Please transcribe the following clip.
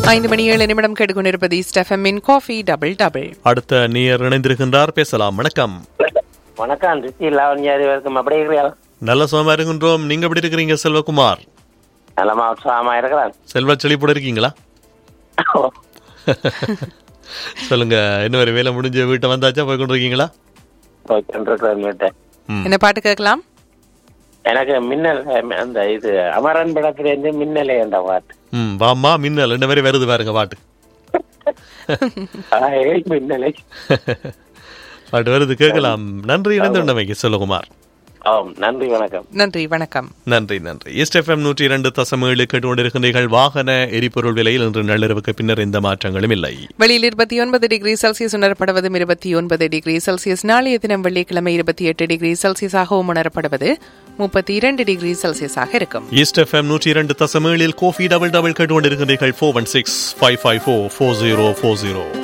ஐந்து மணி ஏழு நிமிடம் கேட்டுக்கொண்டிருப்பது ஸ்டெஃபமின் காஃபி டபுள் டபுள் அடுத்த நேயர் இணைந்திருக்கின்றார் பேசலாம் வணக்கம் வணக்கம் ரிஷி லாவண்யாதி வரைக்கும் அப்படி இருக்கிறியா நல்ல சுகமா இருக்கின்றோம் நீங்க எப்படி இருக்கிறீங்க செல்வகுமார் நலமா உற்சாகமா இருக்கிறான் செல்வ செழிப்போட இருக்கீங்களா சொல்லுங்க இன்னும் ஒரு வேலை முடிஞ்ச வீட்டை வந்தாச்சா போய் கொண்டு இருக்கீங்களா போய்கிட்டு வீட்டை என்ன பாட்டு கேட்கலாம் எனக்கு மின்னல் அஹ், அந்த இது அமரன் படத்துல இருந்து மின்னலே என்ற பாட்டு ம் வாமா மின்னல் ரெண்டு மாதிரி வருது பாருங்க பாட்டு ஆ, ஏய், மின்னலை பாட்டு வருது கேட்கலாம் நன்றி இணைந்துள்ளமைக்கு செல்வகுமார் ஆம் நன்றி வணக்கம் நன்றி வணக்கம் நன்றி நன்றி ஈஸ்ட் எஃப்எம் நூற்றி இரண்டு தசம் ஏழு கேட்டுக்கொண்டிருக்கின்றீர்கள் வாகன எரிபொருள் விலையில் இன்று நள்ளிரவுக்கு பின்னர் எந்த மாற்றங்களும் இல்லை வெளியில் இருபத்தி ஒன்பது டிகிரி செல்சியஸ் உணரப்படுவதும் இருபத்தி ஒன்பது டிகிரி செல்சியஸ் நாளைய தினம் வெள்ளிக்கிழமை இருபத்தி எட்டு டிகிரி செல்சியஸாகவும் உணரப்படுவது முப்பத்தி இரண்டு டிகிரி செல்சியஸாக இருக்கும் ஈஸ்ட் எஃப்எம் நூற்றி இரண்டு தசம் ஏழில் கோஃபி டபுள் டபுள் கேட்டுக்கொண்டிருக்கின்றீர்கள் four one six five five four four zero four zero